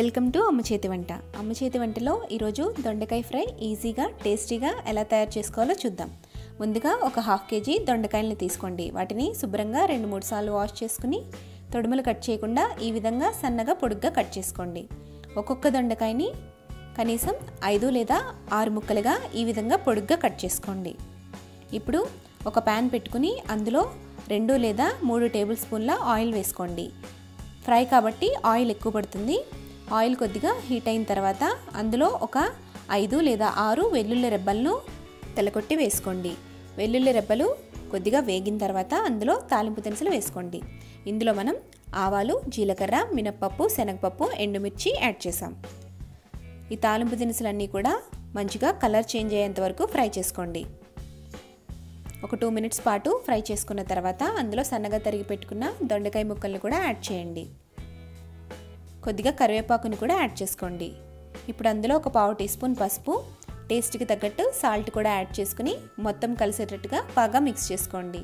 welcome to అమ్మ చేతి వంట అమ్మ చేతి వంటలో ఈరోజు దొండకాయ ఫ్రై ఈజీగా టేస్టీగా ఎలా తయారు చేసుకోవాలో చూద్దాం ముందుగా ఒక హాఫ్ కేజీ దొండకాయలని తీసుకోండి వాటిని శుభ్రంగా రెండు మూడు సార్లు వాష్ చేసుకుని తొడుములు కట్ చేయకుండా ఈ విధంగా సన్నగా పొడుగ్గా కట్ చేసుకోండి ఒక్కొక్క దొండకాయని కనీసం ఐదు లేదా ఆరు ముక్కలుగా ఈ విధంగా పొడుగ్గా కట్ చేసుకోండి ఇప్పుడు ఒక ప్యాన్ పెట్టుకుని అందులో రెండు లేదా మూడు టేబుల్ స్పూన్ల ఆయిల్ వేసుకోండి ఫ్రై కాబట్టి ఆయిల్ ఎక్కువ పడుతుంది ఆయిల్ కొద్దిగా హీట్ అయిన తర్వాత అందులో ఒక ఐదు లేదా ఆరు వెల్లుల్లి రెబ్బలను తెల్లకొట్టి వేసుకోండి వెల్లుల్లి రెబ్బలు కొద్దిగా వేగిన తర్వాత అందులో తాలింపు దినుసులు వేసుకోండి ఇందులో మనం ఆవాలు జీలకర్ర మినప్పప్పు శనగపప్పు ఎండుమిర్చి యాడ్ చేసాం ఈ తాలింపు దినుసులన్నీ కూడా మంచిగా కలర్ చేంజ్ అయ్యేంత వరకు ఫ్రై చేసుకోండి ఒక టూ మినిట్స్ పాటు ఫ్రై చేసుకున్న తర్వాత అందులో సన్నగా తరిగి పెట్టుకున్న దొండకాయ ముక్కల్ని కూడా యాడ్ చేయండి కొద్దిగా కరివేపాకుని కూడా యాడ్ చేసుకోండి ఇప్పుడు అందులో ఒక పావు టీ స్పూన్ పసుపు టేస్ట్కి తగ్గట్టు సాల్ట్ కూడా యాడ్ చేసుకుని మొత్తం కలిసేటట్టుగా బాగా మిక్స్ చేసుకోండి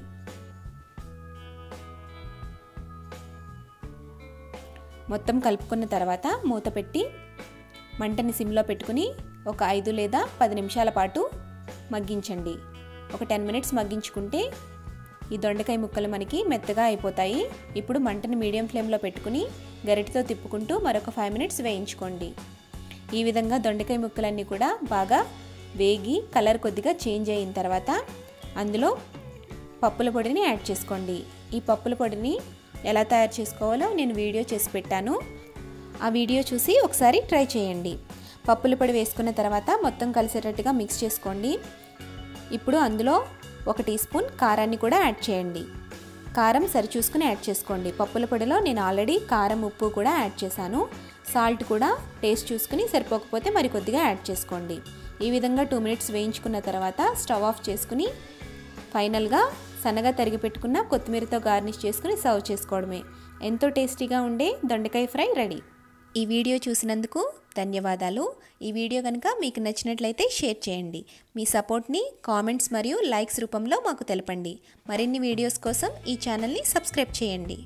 మొత్తం కలుపుకున్న తర్వాత మూత పెట్టి మంటని సిమ్లో పెట్టుకుని ఒక ఐదు లేదా పది నిమిషాల పాటు మగ్గించండి ఒక టెన్ మినిట్స్ మగ్గించుకుంటే ఈ దొండకాయ ముక్కలు మనకి మెత్తగా అయిపోతాయి ఇప్పుడు మంటని మీడియం ఫ్లేమ్లో పెట్టుకుని గరిటతో తిప్పుకుంటూ మరొక ఫైవ్ మినిట్స్ వేయించుకోండి ఈ విధంగా దొండకాయ ముక్కలన్నీ కూడా బాగా వేగి కలర్ కొద్దిగా చేంజ్ అయిన తర్వాత అందులో పప్పుల పొడిని యాడ్ చేసుకోండి ఈ పప్పుల పొడిని ఎలా తయారు చేసుకోవాలో నేను వీడియో చేసి పెట్టాను ఆ వీడియో చూసి ఒకసారి ట్రై చేయండి పప్పుల పొడి వేసుకున్న తర్వాత మొత్తం కలిసేటట్టుగా మిక్స్ చేసుకోండి ఇప్పుడు అందులో ఒక టీ స్పూన్ కారాన్ని కూడా యాడ్ చేయండి కారం సరిచూసుకుని యాడ్ చేసుకోండి పప్పుల పొడిలో నేను ఆల్రెడీ కారం ఉప్పు కూడా యాడ్ చేశాను సాల్ట్ కూడా టేస్ట్ చూసుకుని సరిపోకపోతే మరి కొద్దిగా యాడ్ చేసుకోండి ఈ విధంగా టూ మినిట్స్ వేయించుకున్న తర్వాత స్టవ్ ఆఫ్ చేసుకుని ఫైనల్గా సన్నగా తరిగి పెట్టుకున్న కొత్తిమీరతో గార్నిష్ చేసుకుని సర్వ్ చేసుకోవడమే ఎంతో టేస్టీగా ఉండే దొండకాయ ఫ్రై రెడీ ఈ వీడియో చూసినందుకు ధన్యవాదాలు ఈ వీడియో కనుక మీకు నచ్చినట్లయితే షేర్ చేయండి మీ సపోర్ట్ని కామెంట్స్ మరియు లైక్స్ రూపంలో మాకు తెలపండి మరిన్ని వీడియోస్ కోసం ఈ ఛానల్ని సబ్స్క్రైబ్ చేయండి